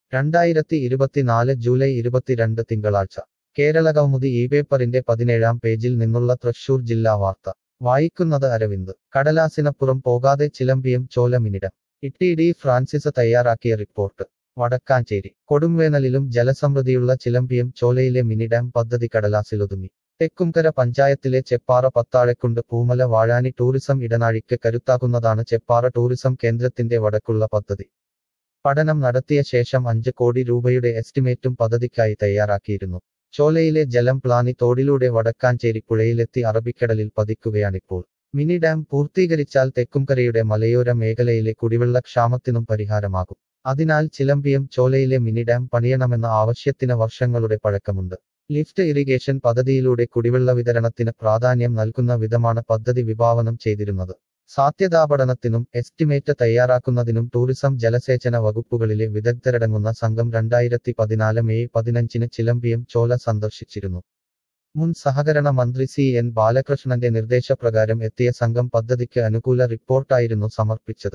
രണ്ടായിരത്തി ഇരുപത്തിനാല് ജൂലൈ ഇരുപത്തിരണ്ട് തിങ്കളാഴ്ച കേരള കൗമുദി ഈ പേപ്പറിന്റെ പതിനേഴാം പേജിൽ നിന്നുള്ള തൃശൂർ ജില്ലാ വാർത്ത വായിക്കുന്നത് അരവിന്ദ് കടലാസിനപ്പുറം പോകാതെ ചിലമ്പിയും ചോലമിനിടം ഇട്ടി ഡി ഫ്രാൻസിസ് തയ്യാറാക്കിയ റിപ്പോർട്ട് വടക്കാഞ്ചേരി കൊടുംവേനലിലും ജലസമൃദ്ധിയുള്ള ചിലമ്പിയും ചോലയിലെ മിനി ഡാം പദ്ധതി കടലാസിലൊതുങ്ങി തെക്കുംകര പഞ്ചായത്തിലെ ചെപ്പാറ പത്താഴക്കുണ്ട് പൂമല വാഴാനി ടൂറിസം ഇടനാഴിക്ക് കരുത്താകുന്നതാണ് ചെപ്പാറ ടൂറിസം കേന്ദ്രത്തിന്റെ വടക്കുള്ള പദ്ധതി പഠനം നടത്തിയ ശേഷം അഞ്ച് കോടി രൂപയുടെ എസ്റ്റിമേറ്റും പദ്ധതിക്കായി തയ്യാറാക്കിയിരുന്നു ചോലയിലെ ജലം പ്ലാനി തോടിലൂടെ വടക്കാഞ്ചേരി പുഴയിലെത്തി അറബിക്കടലിൽ പതിക്കുകയാണിപ്പോൾ മിനി ഡാം പൂർത്തീകരിച്ചാൽ തെക്കുംകരയുടെ മലയോര മേഖലയിലെ കുടിവെള്ളക്ഷാമത്തിനും പരിഹാരമാകും അതിനാൽ ചിലമ്പിയം ചോലയിലെ മിനി ഡാം പണിയണമെന്ന ആവശ്യത്തിന് വർഷങ്ങളുടെ പഴക്കമുണ്ട് ലിഫ്റ്റ് ഇറിഗേഷൻ പദ്ധതിയിലൂടെ കുടിവെള്ള വിതരണത്തിന് പ്രാധാന്യം നൽകുന്ന വിധമാണ് പദ്ധതി വിഭാവനം ചെയ്തിരുന്നത് സാധ്യതാപഠനത്തിനും എസ്റ്റിമേറ്റ് തയ്യാറാക്കുന്നതിനും ടൂറിസം ജലസേചന വകുപ്പുകളിലെ വിദഗ്ധരടങ്ങുന്ന സംഘം രണ്ടായിരത്തി പതിനാല് മെയ് പതിനഞ്ചിന് ചിലമ്പിയം ചോല സന്ദർശിച്ചിരുന്നു മുൻ സഹകരണ മന്ത്രി സി എൻ ബാലകൃഷ്ണന്റെ നിർദ്ദേശപ്രകാരം എത്തിയ സംഘം പദ്ധതിക്ക് അനുകൂല റിപ്പോർട്ടായിരുന്നു സമർപ്പിച്ചത്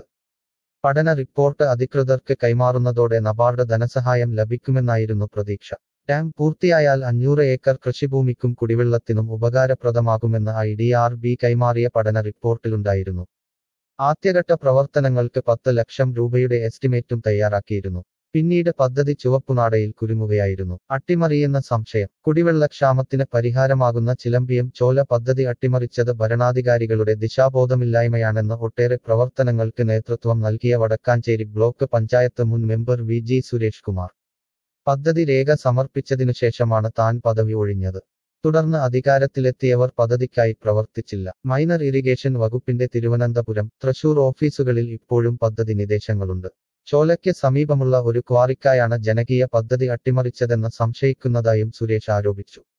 പഠന റിപ്പോർട്ട് അധികൃതർക്ക് കൈമാറുന്നതോടെ നബാർഡ് ധനസഹായം ലഭിക്കുമെന്നായിരുന്നു പ്രതീക്ഷ ഡാം പൂർത്തിയായാൽ അഞ്ഞൂറ് ഏക്കർ കൃഷിഭൂമിക്കും കുടിവെള്ളത്തിനും ഉപകാരപ്രദമാകുമെന്ന് ഐ ഡി ആർ ബി കൈമാറിയ പഠന റിപ്പോർട്ടിലുണ്ടായിരുന്നു ആദ്യഘട്ട പ്രവർത്തനങ്ങൾക്ക് പത്ത് ലക്ഷം രൂപയുടെ എസ്റ്റിമേറ്റും തയ്യാറാക്കിയിരുന്നു പിന്നീട് പദ്ധതി ചുവപ്പുനാടയിൽ കുരുങ്ങുകയായിരുന്നു അട്ടിമറിയെന്ന സംശയം കുടിവെള്ളക്ഷാമത്തിന് പരിഹാരമാകുന്ന ചിലമ്പിയം ചോല പദ്ധതി അട്ടിമറിച്ചത് ഭരണാധികാരികളുടെ ദിശാബോധമില്ലായ്മയാണെന്ന് ഒട്ടേറെ പ്രവർത്തനങ്ങൾക്ക് നേതൃത്വം നൽകിയ വടക്കാഞ്ചേരി ബ്ലോക്ക് പഞ്ചായത്ത് മുൻ member V G Suresh Kumar പദ്ധതി രേഖ സമർപ്പിച്ചതിനു ശേഷമാണ് താൻ പദവി ഒഴിഞ്ഞത് തുടർന്ന് അധികാരത്തിലെത്തിയവർ പദ്ധതിക്കായി പ്രവർത്തിച്ചില്ല മൈനർ ഇറിഗേഷൻ വകുപ്പിന്റെ തിരുവനന്തപുരം തൃശൂർ ഓഫീസുകളിൽ ഇപ്പോഴും പദ്ധതി നിർദ്ദേശങ്ങളുണ്ട് ചോലയ്ക്ക് സമീപമുള്ള ഒരു ക്വാറിക്കായാണ് ജനകീയ പദ്ധതി അട്ടിമറിച്ചതെന്ന് സംശയിക്കുന്നതായും സുരേഷ് ആരോപിച്ചു